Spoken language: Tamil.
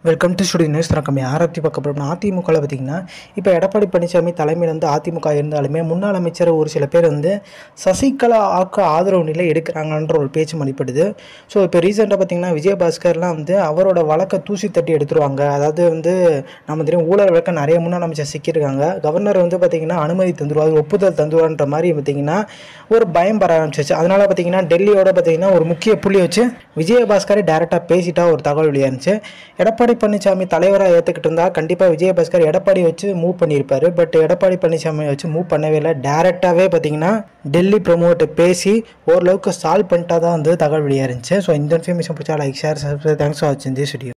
வெல்கம் டு ஸ்டுடியோ நியூஸ் நம்ம யாரை பற்றி பார்க்க போகிறோம்னா அதிமுகவில் பார்த்தீங்கன்னா இப்போ எடப்பாடி பழனிசாமி தலைமையில் வந்து அதிமுக இருந்தாலுமே முன்னாள் அமைச்சர் ஒரு சில பேர் வந்து சசிகலா ஆக்க ஆதரவு நிலை எடுக்கிறாங்கன்ற ஒரு பேச்சு மதிப்படுது ஸோ இப்போ ரீசெண்டாக பார்த்தீங்கன்னா விஜயபாஸ்கர்லாம் வந்து அவரோட வழக்கை தூசி தட்டி எடுத்துருவாங்க அதாவது வந்து நம்ம தெரியும் ஊழல் வழக்கம் நிறைய முன்னாள் அமைச்சர் சிக்கியிருக்காங்க கவர்னர் வந்து பார்த்தீங்கன்னா அனுமதி தந்துருவார் ஒப்புதல் தந்துருவான்ற மாதிரி பார்த்தீங்கன்னா ஒரு பயம் பெற ஆரம்பிச்சிச்சு அதனால பார்த்தீங்கன்னா டெல்லியோட பார்த்தீங்கன்னா ஒரு முக்கிய புள்ளி வச்சு விஜயபாஸ்கரை டேரெக்டாக பேசிட்டா ஒரு தகவல் வெளியாயிருந்துச்சு எடப்பாடி பழனிசாமி தலைவராக ஏற்றுக்கிட்டு இருந்தால் கண்டிப்பாக விஜயபாஸ்கர் எடப்பாடி வச்சு மூவ் பண்ணியிருப்பாரு பட் எடப்பாடி பழனிசாமி வச்சு மூவ் பண்ணவே இல்லை டேரெக்டாகவே பார்த்தீங்கன்னா டெல்லி ப்ரொமோட்டை பேசி ஓரளவுக்கு சால்வ் பண்ணிட்டா தான் வந்து தகவல் வெளியாக இருந்துச்சு ஸோ இந்த இன்ஃபர்மேஷன் பிடிச்சா like share subscribe thanks for வாட்சிங் தி ஸ்டுடியோ